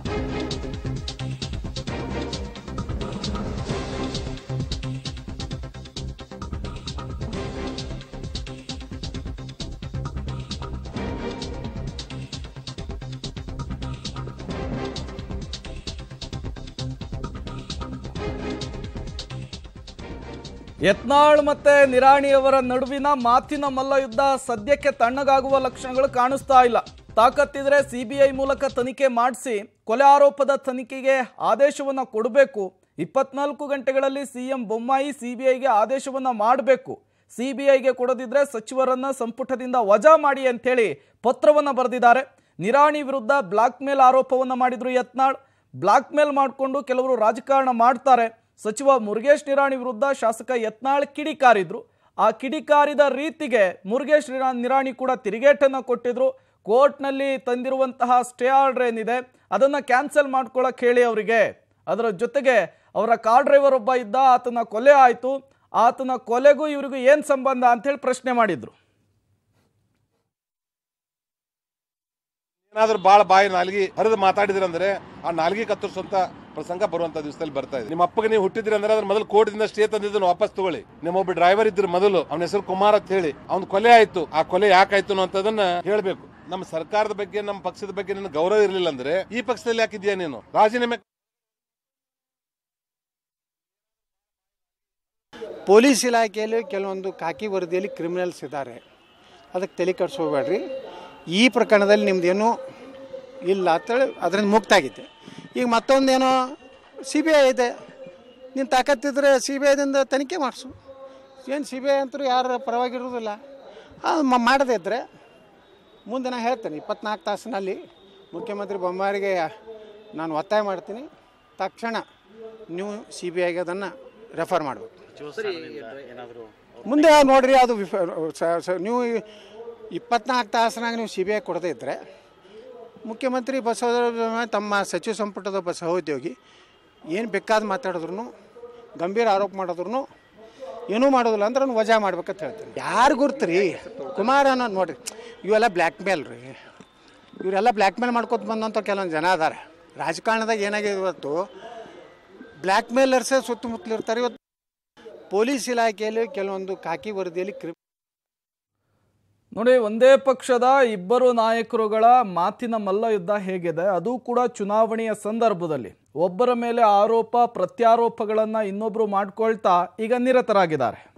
ಯತ್ನಾಳ್ ಮತ್ತೆ ನಿರಾಣಿಯವರ ನಡುವಿನ ಮಾತಿನ ಮಲ್ಲಯುದ್ಧ ಸದ್ಯಕ್ಕೆ ತಣ್ಣಗಾಗುವ ಲಕ್ಷಣಗಳು ಕಾಣಿಸ್ತಾ ಇಲ್ಲ ತಾಕತ್ತಿದ್ರೆ ಸಿಬಿಐ ಮೂಲಕ ತನಿಖೆ ಮಾಡಿಸಿ ಕೊಲೆ ಆರೋಪದ ತನಿಖೆಗೆ ಆದೇಶವನ್ನ ಕೊಡಬೇಕು ಇಪ್ಪತ್ನಾಲ್ಕು ಗಂಟೆಗಳಲ್ಲಿ ಸಿಎಂ ಬೊಮ್ಮಾಯಿ ಸಿಬಿಐಗೆ ಆದೇಶವನ್ನ ಮಾಡಬೇಕು ಸಿಬಿಐಗೆ ಕೊಡದಿದ್ರೆ ಸಚಿವರನ್ನ ಸಂಪುಟದಿಂದ ವಜಾ ಮಾಡಿ ಅಂತೇಳಿ ಪತ್ರವನ್ನ ಬರೆದಿದ್ದಾರೆ ನಿರಾಣಿ ವಿರುದ್ಧ ಬ್ಲಾಕ್ ಮೇಲ್ ಆರೋಪವನ್ನ ಮಾಡಿದ್ರು ಯತ್ನಾಳ್ ಬ್ಲಾಕ್ ಮೇಲ್ ಮಾಡಿಕೊಂಡು ಕೆಲವರು ರಾಜಕಾರಣ ಮಾಡ್ತಾರೆ ಸಚಿವ ಮುರುಗೇಶ್ ನಿರಾಣಿ ವಿರುದ್ಧ ಶಾಸಕ ಯತ್ನಾಳ್ ಕಿಡಿಕಾರಿದ್ರು ಆ ಕಿಡಿಕಾರಿದ ರೀತಿಗೆ ಮುರುಗೇಶ್ ನಿರಾ ನಿರಾಣಿ ಕೂಡ ತಿರುಗೇಟನ್ನು ಕೊಟ್ಟಿದ್ರು ಕೋರ್ಟ್ನಲ್ಲಿ ತಂದಿರುವಂತಹ ಸ್ಟೇ ಆರ್ಡರ್ ಏನಿದೆ ಅದನ್ನು ಕ್ಯಾನ್ಸಲ್ ಮಾಡ್ಕೊಳ್ಳೋಕೆ ಹೇಳಿ ಅವರಿಗೆ ಅದರ ಜೊತೆಗೆ ಅವರ ಕಾರ್ ಡ್ರೈವರ್ ಒಬ್ಬ ಇದ್ದ ಆತನ ಕೊಲೆ ಆಯಿತು ಆತನ ಕೊಲೆಗೂ ಇವರಿಗೂ ಏನು ಸಂಬಂಧ ಅಂತೇಳಿ ಪ್ರಶ್ನೆ ಮಾಡಿದ್ರು ಏನಾದ್ರೂ ಬಾಳ ಬಾಯಿ ನಾಲ್ಗಿ ಹರಿದು ಮಾತಾಡಿದ್ರಂದ್ರೆ ಆ ನಾಲ್ಗಿ ಕತ್ತರಿಸುವಂತ ಪ್ರಸಂಗ ಬರುವಂತ ದಿವಸದಲ್ಲಿ ಬರ್ತಾ ಇದೆ ನಿಮ್ಮ ಅಪ್ಪಗೆ ನೀವು ಹುಟ್ಟಿದ್ರಿ ಅಂದ್ರೆ ಅದ್ರ ಮೊದಲು ಕೋರ್ಟ್ದಿಂದ ಸ್ಟೇ ತಂದಿದ್ದನ್ನು ವಾಪಸ್ ತಗೊಳ್ಳಿ ನಿಮ್ಮ ಒಬ್ಬ ಡ್ರೈವರ್ ಇದ್ರು ಮೊದಲು ಅವನ ಹೆಸರು ಕುಮಾರ್ ಅಂತ ಹೇಳಿ ಅವ್ನ ಕೊಲೆ ಆಯ್ತು ಆ ಕೊಲೆ ಯಾಕಾಯ್ತು ಅನ್ನೋಂಥದನ್ನ ಹೇಳ್ಬೇಕು ನಮ್ಮ ಸರ್ಕಾರದ ಬಗ್ಗೆ ನಮ್ಮ ಪಕ್ಷದ ಬಗ್ಗೆ ನಿನ್ನ ಗೌರವ ಇರಲಿಲ್ಲ ಅಂದ್ರೆ ಈ ಪಕ್ಷದಲ್ಲಿ ಯಾಕಿದ್ಯಾ ನೀನು ರಾಜೀನಾಮೆ ಪೊಲೀಸ್ ಇಲಾಖೆಯಲ್ಲಿ ಕೆಲವೊಂದು ಖಾಕಿ ವರದಿಯಲ್ಲಿ ಕ್ರಿಮಿನಲ್ಸ್ ಇದ್ದಾರೆ ಅದಕ್ಕೆ ತಲೆ ಕೆಡಿಸ್ಕೋಬೇಡ್ರಿ ಈ ಪ್ರಕರಣದಲ್ಲಿ ನಿಮ್ದೇನು ಇಲ್ಲ ಅಂತೇಳಿ ಅದರಿಂದ ಮುಕ್ತ ಆಗಿದ್ದೆ ಈಗ ಮತ್ತೊಂದೇನೋ ಸಿ ಬಿ ಐ ಇದೆ ನೀನು ತಾಕತ್ತಿದ್ರೆ ಸಿ ಬಿ ಐದಿಂದ ತನಿಖೆ ಮಾಡಿಸು ಏನು ಸಿ ಬಿ ಐ ಅಂತೂ ಯಾರ ಪರವಾಗಿರೋದಿಲ್ಲ ಅದು ಮ- ಮಾಡದೇ ಇದ್ದರೆ ಮುಂದೆ ನಾನು ಹೇಳ್ತೇನೆ ಇಪ್ಪತ್ನಾಲ್ಕು ತಾಸಿನಲ್ಲಿ ಮುಖ್ಯಮಂತ್ರಿ ಬೊಮ್ಮಾರಿಗೆ ನಾನು ಒತ್ತಾಯ ಮಾಡ್ತೀನಿ ತಕ್ಷಣ ನೀವು ಸಿ ಬಿ ಐಗೆ ಅದನ್ನು ರೆಫರ್ ಮಾಡಬೇಕು ಮುಂದೆ ನೋಡ್ರಿ ಅದು ವಿಫ- ಸ- ಸ- ನೀವು ಇಪ್ಪತ್ನಾಲ್ಕು ತಾಸಿನಾಗ ನೀವು ಸಿ ಬಿ ಐ ಕೊಡದೇ ಇದ್ದರೆ ಮುಖ್ಯಮಂತ್ರಿ ಬಸವರಾಜ ತಮ್ಮ ಸಚಿವ ಸಂಪುಟದ ಒಬ್ಬ ಸಹೋದ್ಯೋಗಿ ಏನು ಬೇಕಾದ ಮಾತಾಡಿದ್ರು ಗಂಭೀರ ಆರೋಪ ಮಾಡಿದ್ರು ಏನೂ ಮಾಡೋದಿಲ್ಲ ಅಂದ್ರೆ ಅವ್ನು ವಜಾ ಮಾಡ್ಬೇಕಂತ ಹೇಳ್ತೀನಿ ಯಾರು ಗುರ್ತು ರೀ ಕುಮಾರ ಅನ್ನೋದು ನೋಡ್ರಿ ಇವೆಲ್ಲ ಬ್ಲ್ಯಾಕ್ ಮೇಲ್ ರೀ ಇವರೆಲ್ಲ ಬ್ಲ್ಯಾಕ್ ಮೇಲ್ ಮಾಡ್ಕೊತ ಬಂದಂಥ ಕೆಲವೊಂದು ಜನ ಅದಾರೆ ರಾಜಕಾರಣದಾಗ ಏನಾಗಿದೆ ಇವತ್ತು ಬ್ಲ್ಯಾಕ್ ಮೇಲರ್ಸೇ ಸುತ್ತಮುತ್ತಲು ಇರ್ತಾರೆ ಇವತ್ತು ಪೊಲೀಸ್ ಇಲಾಖೆಯಲ್ಲಿ ಕೆಲವೊಂದು ಖಾಕಿ ವರದಿಯಲ್ಲಿ ಕ್ರಿ ನೋಡಿ ಒಂದೇ ಪಕ್ಷದ ಇಬ್ಬರು ನಾಯಕರುಗಳ ಮಾತಿನ ಮಲ್ಲಯುದ್ಧ ಹೇಗಿದೆ ಅದು ಕೂಡ ಚುನಾವಣೆಯ ಸಂದರ್ಭದಲ್ಲಿ ಒಬ್ಬರ ಮೇಲೆ ಆರೋಪ ಪ್ರತ್ಯಾರೋಪಗಳನ್ನ ಇನ್ನೊಬ್ರು ಮಾಡ್ಕೊಳ್ತಾ ಈಗ ನಿರತರಾಗಿದ್ದಾರೆ